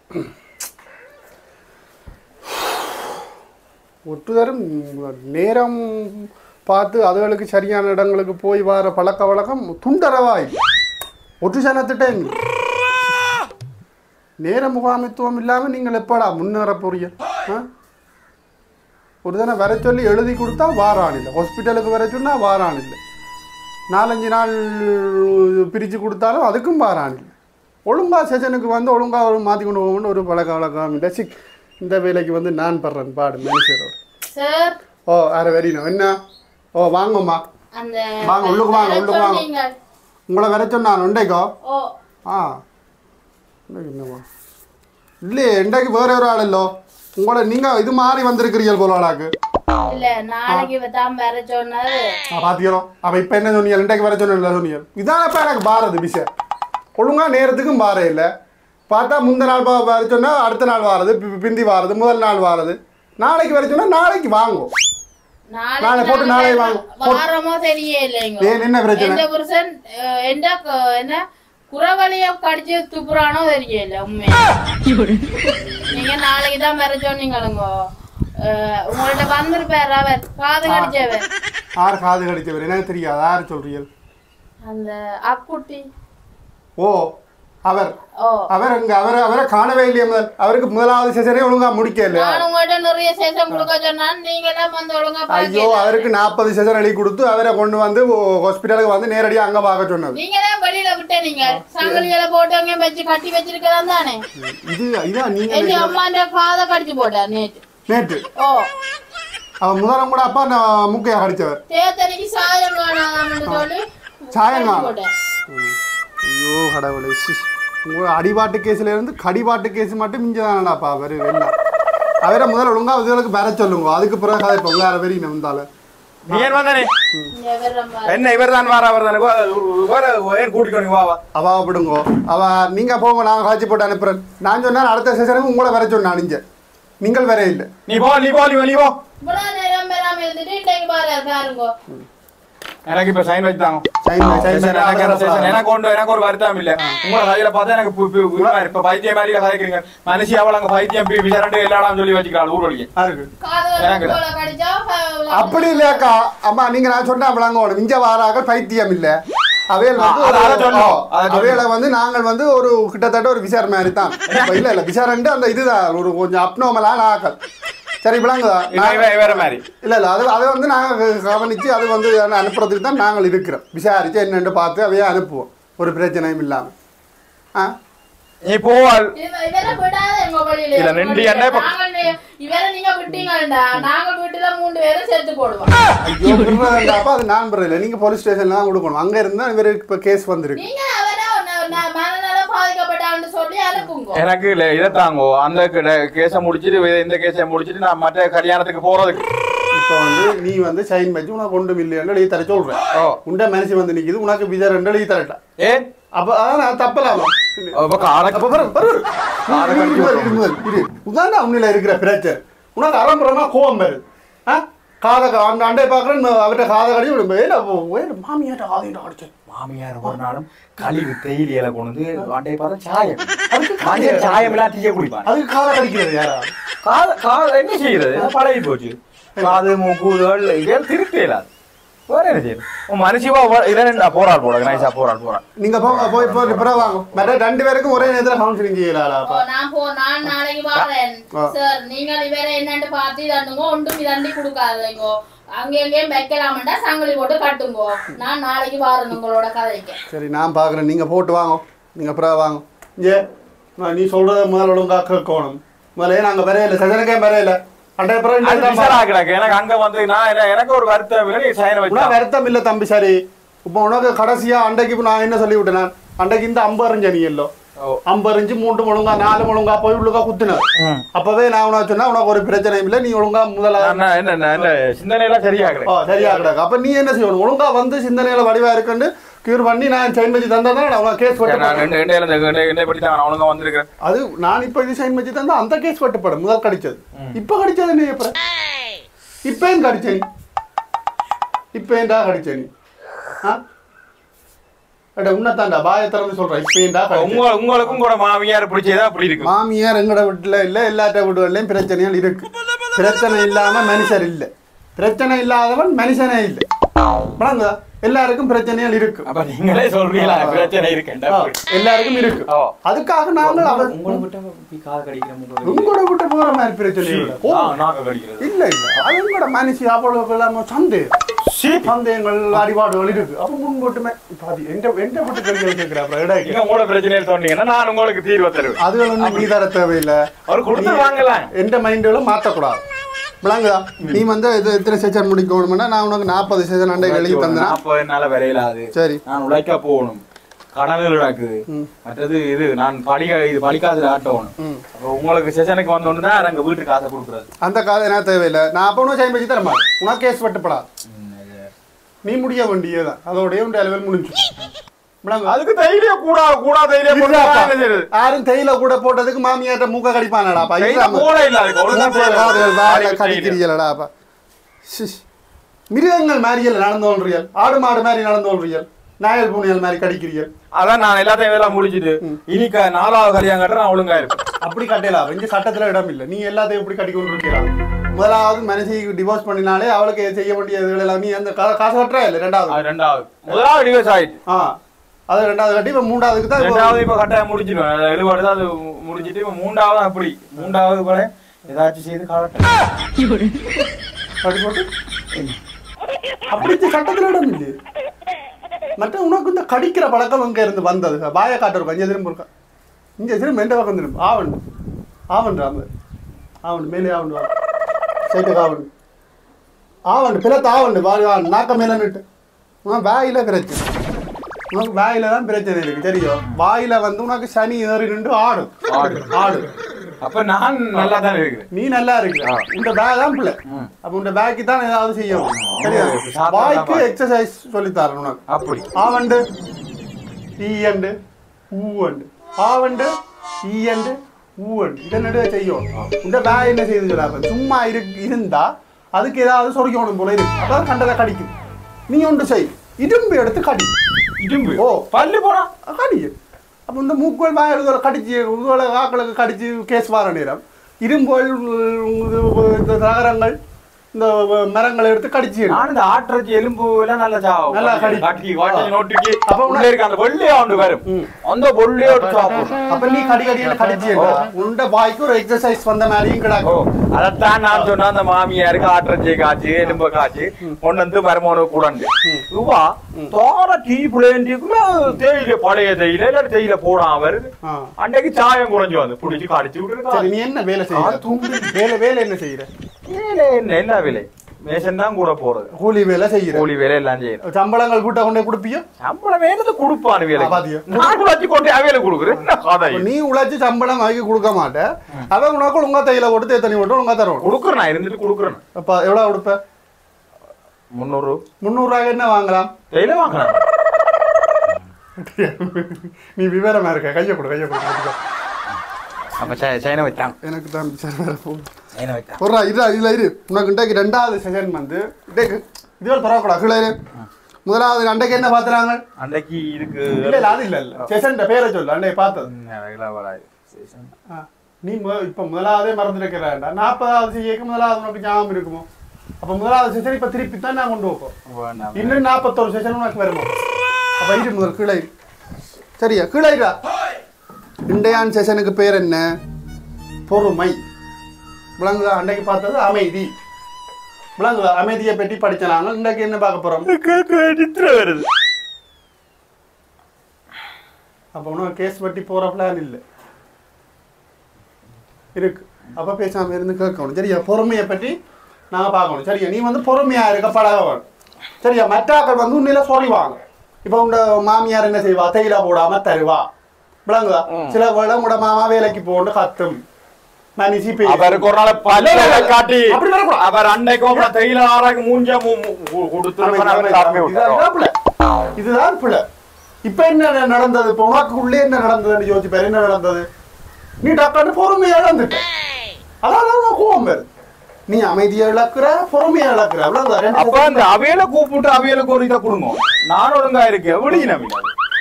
ஒட்டுதரும் நேரம் பார்த்து அதுகளுக்கு சரியான இடங்களுக்கு போய் வர பழக்க வழக்கம் துண்டரவாய் ஒற்று சனத்திட்டேன் நேர முகாமித்துவம் இல்லாமல் நீங்கள் எப்படா முன்னேற போறீங்க ஆ? ஒரு தானே வர சொல்லி எழுதி கொடுத்தா வாரான் இல்லை ஹாஸ்பிட்டலுக்கு வர சொன்னால் வாரான் இல்லை நாலஞ்சு நாள் பிரித்து கொடுத்தாலும் அதுக்கும் வாரான் இல்லை ஒழுங்கா செஷனுக்கு வந்து ஒழுங்கா ஒரு மாற்றி கொண்டு போகணும்னு ஒரு பழக்க வழக்கம் இல்லை சிக் இந்த வேலைக்கு வந்து நான் படுறேன் பாடு மேனேஜரோட சார் ஓ அரை வெறினோம் என்ன ஓ வாங்கம்மா அந்த வாங்க, உள்ளுக்கு வாங்க, வர உள்ளுக்கு வாங்க. சொன்னீங்க. உங்களை வர சொன்னான் உண்டைக்கோ ஓ ஆ இன்றைக்கு என்னவா இல்லையே இன்றைக்கு வேற ஒரு ஆள் இல்லோ உங்களை நீங்கள் இது மாறி வந்திருக்கிறீர்கள் போல ஆளாக்கு இல்ல நாளைக்கு தான் வர சொன்னாரு ஆ பாத்தியோ அப்ப இப்ப என்ன சொன்னீங்க இன்றைக்கு வர சொன்னீங்க சொன்னீங்க இதானப்ப எனக்கு பாரது விஷயம் ஒழுங்கா நேரத்துக்கும் பார இல்ல பார்த்தா முந்த நாள் பா- வர சொன்னா அடுத்த நாள் வாரது பி- பிந்தி வாரது முதல் நாள் வாரது நாளைக்கு வர சொன்னா நாளைக்கு வாங்கும் நாளை போட்டு நாளை வாங்க. போட்டு- வாரமோ தெரியலைங்க ஏன் என்ன பிரச்சனை எந்த புருஷன் அஹ், எந்த க- என்ன குறவழிய கடிச்சு துப்புறானோ தெரியல உண்மையா நீங்க நாளைக்கு தான் வர சொன்னீங்களுங்க அஹ், உங்கள்ட்ட வந்திருப்பாரு அவர் காது கடிச்சவர் யார் காது கடிச்சவர் எனக்கு தெரியாது யார் சொல்றீர்கள் அந்த அக்குட்டி ஓ அவர் ஓ அவர் அங்க அவர் அவரை காணவே இல்லையே முதல் அவருக்கு முதலாவது செஷனே ஒழுங்கா முடிக்க இல்லையா நான் உங்கள்ட்ட நிறைய சேஷம் கொடுக்க சொன்னான் நீங்க எல்லாம் வந்து ஒழுங்கா ஐயோ பாக்கல அவருக்கு நாற்பது செஷன் எழுதி கொடுத்து அவரை கொண்டு வந்து ஹாஸ்பிட்டலுக்கு வந்து நேரடியாக அங்கே பார்க்க சொன்னது நீங்க தான் வெளியில விட்டீங்க சங்கிலிகளை போட்டவங்க வச்சு கட்டி வச்சிருக்கலாம் தானே இது இதான் நீங்க எங்க அம்மாண்ட காதை கடிச்சு போட்டார் நேற்று நேற்று ஓ அவன் முதலம் கூட அப்பா நான் முக்கையா கடிச்சவர் தேத்தனைக்கு சாயம் வேணாம்னு சொல்லி சாயம் கடிச்சு வேணாம். போட்டார் ஐயோ கடவுளே சி உங்க அடிபாட்டு கேஸ்ல இருந்து கடிபாட்டு கேஸ் மட்டும் மிஞ்ச தானடாப்பா அவர் வெள்ளம் அவரை முதல்ல ஒழுங்கா இதுகளுக்கு வர சொல்லுங்க அதுக்கு பிறகு கதை இப்போ வேற வெறி இருந்தாலும் நீ ஏன் வந்தானே இங்க வெறும் பாரு. என்ன இவர் தான் வாரா அவர் தானே வேற ஏன் கூட்டிக்கணும் வா வா அவ விடுங்கோ அவ நீங்க போங்க நான் காய்ச்சி போட்டு அனுப்புறேன் நான் சொன்னேன் அடுத்த செஷனுக்கு உங்களை வர சொன்னேன் நீங்க நீங்கள் வர இல்லை நீ போ நீ போ நீ போ, நீ போ இவ்வளவு நேரம் பெறாம இருந்துட்டு இன்றைக்கு பாரு பாருங்க எனக்கு இப்ப சைன் வச்சுட்டாங்க சைன் சைன் சரி, எனக்கு என்ன சரி, சரி, எனக்கு ஒன்று எனக்கு ஒரு வருத்தம் இல்ல உங்களோட கையில பார்த்தா எனக்கு பு- பு- உரிமை இருக்கு. இப்ப பைத்தியம் மாதிரி கதைக்கிறீங்க மனுஷி அவள் அங்க பைத்தியம் பி- விசாரண்டு எல்லாரும் சொல்லி வச்சுக்கிறாள் ஊர் வழியே யாருக்கு காது எனக்கு போல கடிச்சா ப- அப்படி இல்லையாக்கா அம்மா நீங்க நான் சொன்னா அவளாங்க ஓடும் இங்க வாராக பைத்தியம் இல்ல அவையல் வந்து ஆ, ஒரு- அதை சொல்லணும். ஓ, அதை சொல்லணும். அவையல வந்து நாங்கள் வந்து ஒரு கிட்டத்தட்ட ஒரு விசார மாதிரி தான் இப்ப இல்ல இல்ல விசாரண்டு அந்த இதுதான் ஒரு கொஞ்சம் அப்னோமலான ஆக்கள் சரி விளங்குதா இவன் இவன் வேற மாதிரி இல்ல இல்ல அது அதை வந்து நாங்கள் கவனிச்சு அது வந்து அனுப்புறதுக்கு தான் நாங்கள் இருக்கிறோம் விசாரிச்சு என்னென்னு பார்த்து அவையே அனுப்புவோம் ஒரு பிரச்சனையும் இல்லாம ஆ நீ போவாள் இவ- இவரை விடாத எங்க வழியில. இல்ல, ரெண்டு எண்ணெய் இப்ப- நாங்கள் நே- இவரை நீங்க விட்டீங்கடா நாங்க வீட்டுல மூணு பேரும் செத்து போடுவோம் ஐயோ விடுறதுண்டாப்பா அது நான் இல்லை நீங்க போலீஸ் ஸ்டேஷன்ல தான் கொடுக்கணும் அங்க இருந்தா இவருக்கு இப்போ கேஸ் வந்திருக்கு நீங்க அவரை ந- ந- மனநலம் பாதிக்கப்பட்டான்னு சொல்லி அனுப்புங்க எனக்கு இல்ல இதை தாங்கோ அந்த கேஸை முடிச்சிட்டு வே- இந்த கேஸை முடிச்சிட்டு நான் மற்ற கல்யாணத்துக்கு போறதுக்கு இப்போ வந்து நீ வந்து சைன் வச்சு உனக்கு ஒன்றும் இல்லைன்னு எழுதி தர சொல்றேன் ஓ உண்ட மனசு வந்து நிக்குது உனக்கு விஜய் ரெண்டு எழுதி தரட்டா ஏன் அப்ப அதான் நான் தப்பலாமா அப்ப காலை அப்ப பாரு பாரு காதை கடிச்சு இரு உதாரண உன்னில இருக்கிற பிரச்சனை உனக்கு அரம்பரமா கோவம் வருது ஆ காதை க- அந்த அண்டை பார்க்குறேன் அவர்கிட்ட காதை கடிச்சு விடும் வேலை வேலை மாமியாட்ட காதையிட்ட அடிச்சேன் மாமியார் ஒரு நாளும் கழிவு தேயிலையில கொண்டு வந்து அண்டைய பார்த்தா சாயம் மஞ்சள் சாயம் எல்லாம் டீய குடிப்பான் அதுக்கு காதை கடிக்கிறது யாரா காது காது என்ன செய்யறது எல்லாம் பழகி போச்சு காது மூக்குதல் இதெல்லாம் திருத்தே இல்லாது வேற என்ன செய்யுது உன் மனுஷிவா இதெல்லாம் நான் போராள் போட நைஸா போராள் போறாள் நீங்க போங்க போய் போய் இப்போ வாங்க மற்ற ரெண்டு பேருக்கும் ஒரே நேரத்தில் கவுன்சிலிங் செய்யலாடா ஓ, நான் போ நான் நாளைக்கு வரேன் ஆ. சார் நீங்கள் இவரை என்னன்னு பார்த்து இதண்டுங்க ஒன்றும் இதண்டி கொடுக்காதீங்க அங்க எங்கேயும் வைக்கலாமண்டா சங்கிலி போட்டு கட்டுங்க நான் நாளைக்கு வரேன் உங்களோட கதைக்கு சரி நான் பார்க்குறேன் நீங்கள் போட்டு வாங்க நீங்கள் அப்புறம் வாங்க இங்கே நீ சொல்கிறத முதல்ல ஒழுங்கா கேட்கணும் முதல்ல நாங்கள் வரையில சஜனக்கே வரையில அண்டை அது அப்புறம் விசாரா கிடக்கு எனக்கு அங்க வந்து நான் என்ன- எனக்கு ஒரு வருத்தம் இல்லை நீ சைன் உனக்கு வச்சா வருத்தம் இல்லை தம்பி சரி இப்போ உனக்கு கடைசியா அண்டைக்கு இப்ப நான் என்ன சொல்லி விட்டேன் நான் அண்டைக்கு இந்த அம்பு அறிஞ்ச நீ எல்லோ ஓ. அம்பு அறிஞ்சு மூன்று முழுங்கா நாலு முழுங்கா போய் உள்ளுக்கா குத்துன ம். அப்பவே நான் உனக்கு சொன்னா உனக்கு ஒரு பிரச்சனையும் இல்லை நீ ஒழுங்கா முதல்ல நான் என்ன என்ன என்ன சிந்தனையெல்லாம் சரியா ஓ கிடக்கு சரியா கிடக்கு அப்ப நீ என்ன செய்யணும் ஒழுங்கா வந்து சிந்தனையில வடிவா இருக்குன்னு கியூர் பண்ணி நான் சைன் வச்சு தந்தா தான் உனக்கு கேஸ் சரி, நான் வட்டு ரெண்டு ரெண்டு இந்த ரெண்டு ரெண்டே படி தான் நான் ஒழுங்கா வந்திருக்கிறேன் அது நான் இப்ப இது சைன் வச்சு தந்தா அந்த கேஸ் வட்டுப்படும் முதல் கடிச்சது இப்ப கடிச்சது நீ எப்ப இப்ப ஏன் கடிச்ச நீ இப்ப ஏன்டா கடிச்ச நீ ஆ அட உன்னதாண்டா பாய திறந்து சொல்றேன் இப்ப ஏன்டா உங்க உங்களுக்கும் கூட மாமியார் பிடிச்சதா அப்படி இருக்கு மாமியார் எங்கட வீட்டுல இல்ல எல்லாத்த வீடுகள்லயும் பிரச்சனைகள் இருக்கு பிரச்சனை இல்லாம மனுஷர் இல்ல பிரச்சனை இல்லாதவன் மனுஷனே இல்ல வணங்குதா எல்லாருக்கும் பிரச்சனைகள் இருக்கு அப்ப நீங்களே சொல்றீங்களா பிரச்சனை இருக்குண்டா ஆ, எல்லாருக்கும் இருக்கு ஓ. அதுக்காக நாங்கள் அவர் உங்களை விட்டு போய் காது கடிக்கிற முன்னாடி உங்களோட விட்டு போற மாதிரி பிரச்சனை இல்ல ஓ, நாக்க கடிக்கிறது இல்ல இல்ல அது கூட மனுஷி அவ்வளவு இல்லாம சந்தேகம் சந்தேகங்கள் அடிபாடுகள் இருக்கு அப்ப முன்கூட்டுமே பாதி எந்த எந்த வீட்டு கல்விகள் கேட்கிற அப்புறம் இடம் நீங்க உங்களோட பிரச்சனையை சொன்னீங்கன்னா நான் உங்களுக்கு தீர்வு தருவேன் அது ஒன்றும் நீ தர தேவையில்லை அவர் கொடுத்து வாங்கலாம் எந்த மைண்டுல மாற்றக்கூடாது விளங்குதா நீ வந்து இது எத்தனை செஷன் முடிக்கணும்னா நான் உனக்கு நாற்பது செஷன் அண்டை எழுதி தந்தேன் நாற்பது நாள வரையிலாது சரி நான் உழைக்க போகணும் கடன்கள் நடக்குது மற்றது இது நான் படிக்க இது படிக்காத ஆட்டணும் ம். அப்ப உங்களுக்கு செஷனுக்கு வந்தோன்னு தான் எங்க வீட்டுக்கு காசை கொடுக்குறது அந்த காலம் என்ன தேவையில்லை நான் அப்போ ஒன்றும் சைன் வச்சு தரமா உனக்கு கேஸ் வெட்டப்படாது நீ முடிய வேண்டியதான் அதோடய உண்டு அளவில் முடிஞ்சு விளங்கு அதுக்கு தைரியம் கூடா கூடா தைரியம் போட்டு இதுதாப்பா. என்ன செய்யறது? யாரும் தேயில கூட போட்டதுக்கு மாமியார்ட்ட மூக்க கடிப்பானடாப்பா தைரியம் போட இல்ல அதுக்கு அவ்வளவுதான் தைரியம். கடிக்கிறீங்களாடாப்பா மிருகங்கள் மாதிரியல் நடந்து கொள்றீர்கள் ஆடு மாடு மாதிரி நடந்து கொள்றீர்கள் நாயல் பூனியல் மாதிரி கடிக்கிறீர்கள் அதான் நான் எல்லாத்தையும் வேலை முடிச்சிட்டு இனி க- நாலாவது கல்யாணம் கட்டுற நான் ஒழுங்கா இருப்பேன் அப்படி கட்டலாம் இங்க சட்டத்துல இடம் இல்லை நீ எல்லாத்தையும் எப்படி கட்டி கொண்டு இருக்கிறான் முதலாவது மனசி டிவோர்ஸ் பண்ணினாலே அவளுக்கு செய்ய வேண்டியது எல்லாம் நீ அந்த கா- காசு கட்டுறா இல்லை ரெண்டாவது அது ரெண்டாவது முதலாவது டிவைஸ் ஆயிட்டு ஆ அது ரெண்டாவது கட்டி இப்ப மூன்றாவதுக்கு தான் இப்போ- ரெண்டாவது இப்ப கட்டாயம் முடிச்சிடுவேன் அது எழுபாடு தான் அது முடிச்சிட்டு இப்ப மூன்றாவது அப்படி மூன்றாவது கூட ஏதாச்சும் செய்து காலட்டும் அப்படி போட்டு அப்படி இந்த சட்டத்துல இடம் இல்லையே மற்ற உனக்கு இந்த கடிக்கிற பழக்கம் அங்க இருந்து வந்தது வாய காட்டுற கொஞ்சம் திரும்ப இருக்கா இங்க திரும்ப எந்த பக்கம் திரும்ப ஆவன் ஆவன் ராம ஆவன் மேலே ஆவன் வா சைட்டுக்கு ஆவன் ஆவன் பிளத்து ஆவன் வா வா, நாக்க மேல நிட்டு உனக்கு வாயில பிரச்சனை உனக்கு வாயில தான் பிரச்சனை இருக்கு தெரியும் வாயில வந்து உனக்கு சனி ஏறி நின்று ஆடும் ஆடு. ஆடு அப்ப நான் நல்லா தான் இருக்கிறேன் நீ நல்லா இருக்க உங்க பேக் தான் பிள்ளை அப்ப உங்க பேக்கு தான் ஏதாவது செய்யணும் சரியா சாப்பிட்டா வாய்க்கு தான் எக்ஸசைஸ் சொல்லி தரேன் உனக்கு அப்படி ஆவண்டு ஈயண்டு ஊவண்டு ஆவண்டு ஈயண்டு ஊவண்டு இதை நடுவே செய்யும் இந்த பேக் என்ன செய்து சொல்லாம சும்மா இரு இருந்தா அதுக்கு ஏதாவது சொரிக்கணும் போல இருக்கு அதான் கண்டதை கடிக்கும் நீ ஒன்று செய் இரும்பு எடுத்து கடி இரும்பு ஓ. பல்லு போனா கடி அப்போ இந்த மூக்குகள் வாய் எழுதுல கடிச்சு உதுவலை ஆக்களுக்கு கடிச்சு கேஸ் வர நேரம் இரும்புகள் இந்த நகரங்கள் இந்த மரங்களை எடுத்து கடிச்சு எடு. நான் இந்த ஆட்டுறச்சி எலும்பு எல்லாம் நல்லா சாவும் நல்லா கடி. கட்டி வாட்டி நோட்டுக்கு அப்ப உள்ள இருக்க அந்த வெள்ளையா ஒன்று வரும் ம். அந்த வெள்ளையா ஒரு சாப்பிடும் அப்ப நீ கடி கடியில கடிச்சு எடு. உண்ட வாய்க்கு ஒரு எக்ஸசைஸ் வந்த மாதிரியும் ஓ, கிடக்கும் அதைத்தான் நான் சொன்ன அந்த மாமியாருக்கு ஆட்டுறச்சி காய்ச்சி எலும்பு காய்ச்சி கொண்டு வந்து மருமகனு கூடண்டு இவா தோற டீ பிள்ளைக்குள்ள தேயிலை பழைய தேயிலை இல்ல தேயிலை போடாம வருது ஆ. அன்னைக்கு சாயம் குறைஞ்சு வந்து புடிச்சு கடிச்சு விட்டுருக்கா சரி நீ என்ன வேலை செய்யற வேலை வேலை என்ன செய்யற வேலை என்ன எல்லா வேலை மேசன் தான் கூட போறது கூலி வேலை செய்யற கூலி வேலை எல்லாம் செய்யணும் சம்பளங்கள் கூட்ட கொண்டே கொடுப்பியோ சம்பளம் வேணுது கொடுப்பானு வேலை ஆ, பாத்தியா? நான் கூட வச்சு கொண்டு அவையில கொடுக்குறேன் என்ன கதை அப்ப இது? நீ உழைச்சு சம்பளம் வாங்கி கொடுக்க மாட்ட அவன் உனக்கு ஒழுங்கா தையில போட்டு தேத்தனி போட்டு ஒழுங்கா தருவோம் கொடுக்குறேன் நான் இருந்துட்டு கொடுக்குறேன் அப்ப எவ்வளவு கொடுப்ப முந்நூறு முந்நூறு ரூபாய்க்கு என்ன வாங்கலாம் தேயிலை வாங்கினேன் நீ விவரமா இருக்க கையை கொடு கையை கொடு கையை கொடு. அப்ப சை- சைனா வச்சாங்க எனக்கு தான் சரி, வேற போகுது. சைனா வச்சாங்க போடுறா இருடா இதுல இரு உனக்கு இன்றைக்கு ரெண்டாவது செஷன் வந்து இன்றைக்கு இதுவரை தரக்கூடாது கீழே இரு முதலாவது அன்றைக்கு என்ன பாத்துறாங்க அன்றைக்கு இதுக்கு இல்ல இல்ல அது இல்ல இல்ல செஷன் பேரை சொல்லு அன்றைக்கு பார்த்தது ம், அதெல்லாம் வராது. ஆ. நீ மு- இப்ப முதலாவதே மறந்துருக்கிறா நாற்பதாவது செய்யக்கு முதலாவது உனக்கு ஞாபகம் இருக்குமோ அப்ப முதலாவது செஷன் இப்ப திருப்பி தான் நான் கொண்டு வைப்போம் வேண்டாம். இன்னும் நாற்பத்தோரு செஷன் உனக்கு வருமா அப்ப இரு முதல் கீழே இரு. சரியா கீழே இருடா இண்டையான் செஷனுக்கு பேர் என்ன பொறுமை விளங்குதா அன்னைக்கு பார்த்தது அமைதி விளங்குதா அமைதியை பற்றி படிச்ச நாங்கள் இன்றைக்கு என்ன பார்க்க போறோம் கேட்க நித்திரை வருது அப்ப உனக்கு கேஸ் பற்றி போற பிளான் இல்லை இருக்கு அப்ப பேசாம இருந்து கேட்கணும் சரியா பொறுமையை பற்றி நாங்க பார்க்கணும் சரியா நீ வந்து பொறுமையா இருக்க பழகணும் சரியா மற்றாக்கள் வந்து உன்னில சொல்லுவாங்க இப்ப உங்க மாமியார் என்ன செய்வா தேயிலா போடாம தருவா விளங்குதா சில வேளை உங்களோட மாமா வேலைக்கு போன்னு கத்தும் மனுஷி பேசும். அவருக்கு ஒரு நாள் பல்ல காட்டி அப்படி வரக்கூடாது. அவர் அன்னைக்கும் அப்புறம் தையில ஆறாக்கு மூஞ்ச கொடுத்துருப்பேன் அவர் காப்பி விட்டாரோ. இதுதான் பிள்ளை. இதுதான் பிள்ளை இப்ப என்ன நடந்தது இப்ப உனக்கு உள்ளே என்ன நடந்ததுன்னு யோசிச்சு பாரு என்ன நடந்தது நீ டக்கான்னு பொறுமையா இழந்துட்ட அதான் நான் கோவம் வருது நீ அமைதியா இழக்குற பொறுமையா இழக்குற அவ்வளவுதான் ரெண்டு அப்ப அந்த அவையில கூப்பிட்டு அவையிலுக்கு ஒரு இதை கொடுங்க நான் ஒழுங்கா இருக்கேன் வெளியே நம்பினாரு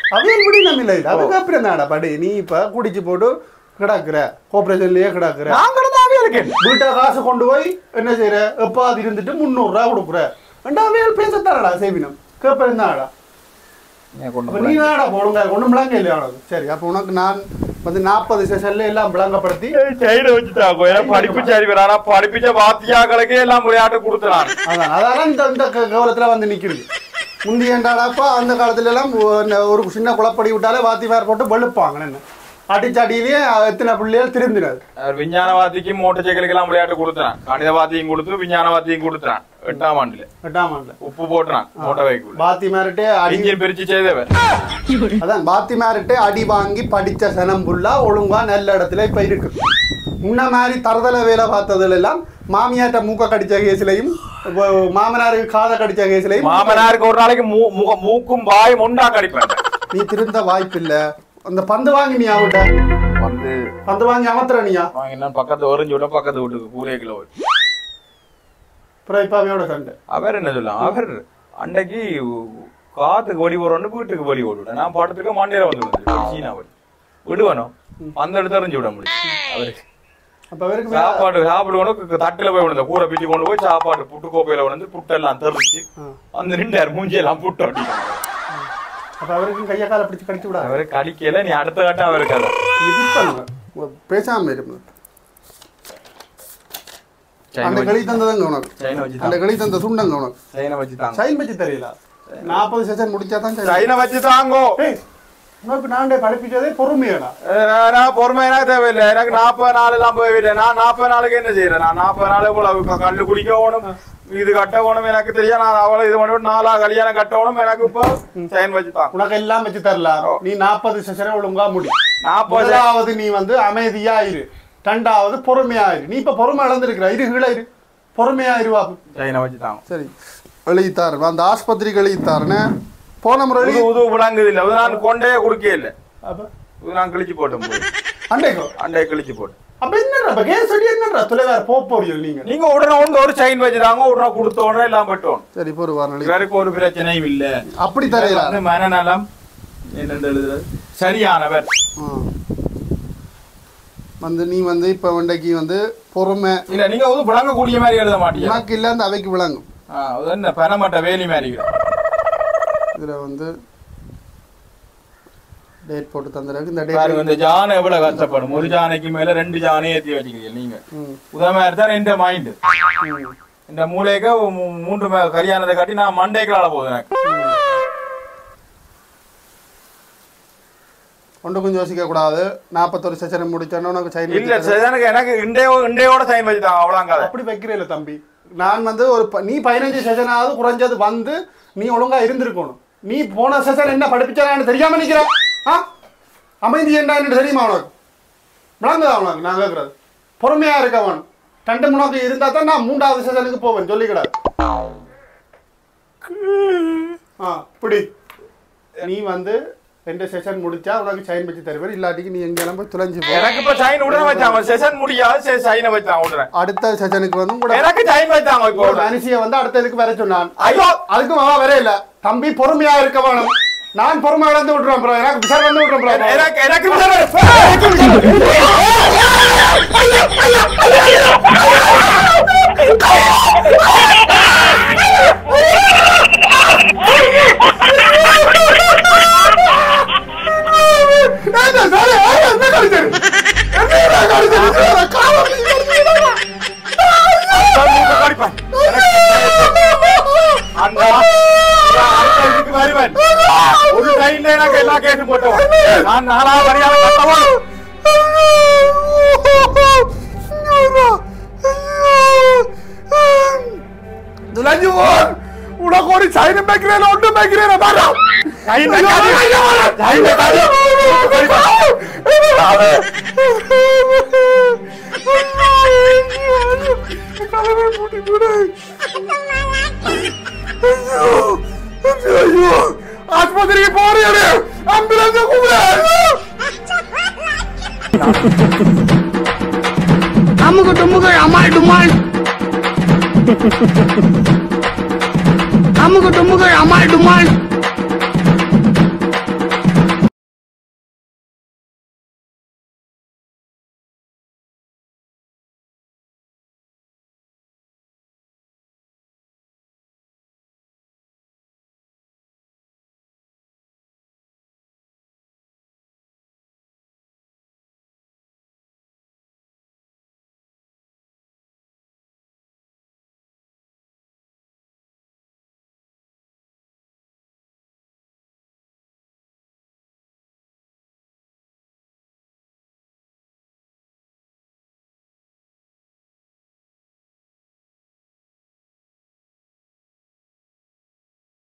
அவையல் விடி நம்ம இல்லை அதுக்கு அப்புறம் தான்டா படி நீ இப்ப குடிச்சு போட்டு கிடக்குற கோஆபரேஷன்லயே கிடக்குற நான் கிடந்த அவையலுக்கு என்ன? வீட்டை காசு கொண்டு போய் என்ன செய்யற எப்போ அது இருந்துட்டு முந்நூறுரூவா கொடுக்குற ரெண்டா அவையல் பேசத்தானடா சேவினம் கேப்பேன் தானடா ஏன் கொண்டு அப்ப நீ தானடா போடுங்க ஒன்றும் விளங்க இல்லையா உனக்கு சரி அப்போ உனக்கு நான் வந்து நாற்பது செஷன்ல எல்லாம் விளங்கப்படுத்தி சைடு வச்சுட்டாங்க எனக்கு படிப்பு சரி வரானா படிப்பிச்ச வாத்தியாக்களுக்கே எல்லாம் விளையாட்டு கொடுத்துறான் அதான் அதால இந்த இந்த க- கவலத்துல வந்து நிக்குது முந்தியண்டாடாப்பா அந்த காலத்துல எல்லாம் ஒ- ஒரு சின்ன குளப்படி விட்டாலே வாத்தி வேற போட்டு வெளுப்பாங்க என்ன அடிச்சடியிலேயே எத்தனை பிள்ளைகள் திருந்தினது விஞ்ஞானவாதிக்கும் மோட்டர் சைக்கிளுக்கு எல்லாம் விளையாட்டு கொடுத்துறான் கணிதவாதியும் கொடுத்து விஞ்ஞானவாதியும் கொடுத்துறான் எட்டாம் ஆண்டுல எட்டாம் ஆண்டுல உப்பு போட்டுறான் மோட்டர் வைக்குள்ள பாத்தி மேரிட்டே அடி இன்ஜின் பிரிச்சு செய்தவன் அதான் பாத்தி மேரிட்டே அடி வாங்கி படிச்ச சனம் புல்லா ஒழுங்கா நல்ல இடத்துல இப்ப இருக்கு முன்ன மாதிரி தரதல வேலை பார்த்ததுல எல்லாம் மாமியார்ட்ட மூக்க கடிச்ச கேஸ்லயும் வ- மாமனாருக்கு காதை கடிச்ச கேஸ்லயும் மாமனாருக்கு ஒரு நாளைக்கு மூ- முக- மூக்கும் வாய் முண்டா கடிப்பேன் நீ திருந்த வாய்ப்பில்ல அந்த பந்து வாங்கி நீ அவட்ட வந்து பந்து வாங்கி அமர்த்துற நீயா வாங்கினா பக்கத்து ஒரிஞ்சு விட பக்கத்து வீட்டுக்கு கூலிய கிலோ அப்புறம் இப்ப அவையோட சண்டை அவர் என்ன சொல்லலாம் அவர் அன்னைக்கு காத்துக்கு வழி போறோன்னு வீட்டுக்கு வழி ஓடுவிட நான் படத்துக்கு மண்டையில வந்து விழுந்துருவேன். சீனா வழி விடுவானோ அந்த இடத்துல எறிஞ்சு விட முடியும் அவருக்கு அப்ப அவருக்கு வே- சாப்பாடு சாப்பிடுவோம் தட்டுல போய் விழுந்த கூரை பிச்சு கொண்டு போய் சாப்பாடு புட்டு கோப்பையில விழுந்து புட்டெல்லாம் தெறிச்சு ஆ. அந்த நின்றார் மூஞ்சியெல்லாம் புட்டு அடிக்கும் அப்ப அவருக்கு கைய கால பிடிச்சு கடிச்சு விடாது அவரு கடிக்கல நீ அடுத்த கட்டம் அவருக்கு அதான் நீ புக் பண்ணுங்க உங்க பேசாம இருக்கு அந்த சைனை களி தந்ததுங்க உனக்கு சைனை வச்சு அந்த களி தந்த சுண்டங்க உனக்கு சைனை வச்சு தாங்க சைன் வச்சு தெரியல நாற்பது செஷன் முடிச்சா தான் சரி சைனை வச்சு தாங்கோ ஏய், உனக்கு நான்டே படிப்பிச்சதே பொறுமையாடா அஹ் நான் பொறுமை எனக்கு தேவையில்லை எனக்கு நாற்பது நாள் எல்லாம் போய்விட்டே நான் நாற்பது நாளுக்கு என்ன செய்யறேன் நான் நாற்பது நாள் இவ்வளவு கல்லு குடிக்கணும் இது கட்டணும் எனக்கு தெரியும் நான் அவ்வளவு இது பண்ணி நாலா கல்யாணம் கட்டணும் எனக்கு இப்போ சைன் வச்சு தான் உனக்கு எல்லாம் வச்சு தரலாம் நீ நாற்பது செஷனை ஒழுங்கா முடி நாற்பது முதலாவது நீ வந்து அமைதியா இரு ரெண்டாவது பொறுமையா இரு நீ இப்ப பொறுமை இழந்திருக்கிற இரு கீழே இரு பொறுமையா இருவா சைனை வச்சு தாங்க சரி எழுதித்தாரு அந்த ஆஸ்பத்திரிக்கு எழுதித்தாருன்னு போன முறை உது உது விளங்குது இல்ல உது நான் கொண்டே குடுக்கே இல்ல அப்ப உது நான் கிழிச்சு போட்டேன் போய். அண்டைக்கோ அண்டே கிழிச்சு போட்டேன் அப்ப என்னடா அப்ப கேஸ் அடி என்னடா தொலைவார் போக போறீங்க நீங்க நீங்க உடனே வந்து ஒரு சைன் வச்சுதாங்க உடனே கொடுத்த உடனே எல்லாம் பட்டோம் சரி போரு வாரணி இவருக்கு ஒரு பிரச்சனையும் இல்ல அப்படி தரையில வந்து மனநலம் என்னென்று எழுதுறது சரியானவர் வந்து நீ வந்து இப்ப வண்டைக்கு வந்து பொறுமை இல்ல நீங்க வந்து விளங்கக்கூடிய மாதிரி எழுத மாட்டீங்க உனக்கு இல்ல அந்த அவைக்கு விளங்கும் ஆ, அது என்ன பெறமாட்ட வேலி மாதிரி இதுல வந்து டேட் போட்டு தந்துருக்கு இந்த பாருங்க டேட் இந்த ஜானை எவ்வளவு கஷ்டப்படும் ஒரு ஜானைக்கு மேல ரெண்டு ஜானை ஏத்தி வச்சுக்கிறீங்க நீங்க ம் உதவியா தான் எந்த மைண்ட் இந்த மூளைக்கு மூ- மூன்று மே- கல்யாணத்தை காட்டி நான் மண்டைக்கு போகுது எனக்கு ஒன்று கொஞ்சம் யோசிக்க கூடாது நாற்பத்தொரு செஷனை முடிச்சோன்னா உனக்கு சைன் இல்ல சரி, எனக்கு எனக்கு இண்டையோ இண்டையோட சைன் வச்சுட்டாங்க அவ்வளோங்க அப்படி வைக்கிறேன் இல்ல தம்பி நான் வந்து ஒரு ப- நீ பதினஞ்சு செஷனாவது குறைஞ்சது வந்து நீ ஒழுங்கா இருந்திருக்கணும் நீ போன செஷன் என்ன படிப்பிச்சான்னு தெரியாம நிக்கிற ஆ அமைதி என்னன்னு தெரியுமா உனக்கு விளங்குதா உனக்கு நான் கேட்கறது பொறுமையா இருக்கவன் ரெண்டு மூணாவது இருந்தா தான் நான் மூன்றாவது செஷனுக்கு போவேன் சொல்லிக்கிடாது ஆ இப்படி நீ வந்து ரெண்டு செஷன் முடிச்சா உனக்கு சைன் வச்சு தருவேன் இல்லாட்டிக்கு நீ எங்கெல்லாம் போய் துளைஞ்சு போ எனக்கு இப்ப சைன் உடனே வச்சாங்க செஷன் முடியாது சரி சைனை வச்சாங்க உடனே அடுத்த செஷனுக்கு வந்து கூட எனக்கு சைன் வச்சாங்க இப்போ ஒரு மனுஷிய வந்து அடுத்த இதுக்கு வர சொன்னான் ஐயோ அதுக்கும் அவன் வர இல்ல தம்பி பொறுமையா இருக்க வேணும் நான் பொறுமை இழந்து விட்டுறேன் ப்ரோ எனக்கு விசார் வந்து விட்டுறேன் ப்ரோ எனக்கு எனக்கு விசாரணை- மூக்கு கடிப்பேன். அந்த அடுத்த இதுக்கு வருவேன். ஒரு டைம்ல எனக்கு எல்லா கேஸும் போட்டவன். நான் நாலாவது மரியாதை கட்டவன். துலஞ்சு போன் உனக்கு ஒரு சைன மேய்க்கிறேன் ஒன்று மேய்க்கிறேன் பாரு சைன் வைக்காதே. சைன் வைக்காதே. ஆஸ்பத்திரிக்கு போறேன் ஆம்புலன்ஸ் கூப்பிடு அமுகு டுமுகு அமால் டுமால் அமுகு டுமுகு அமால் டுமால்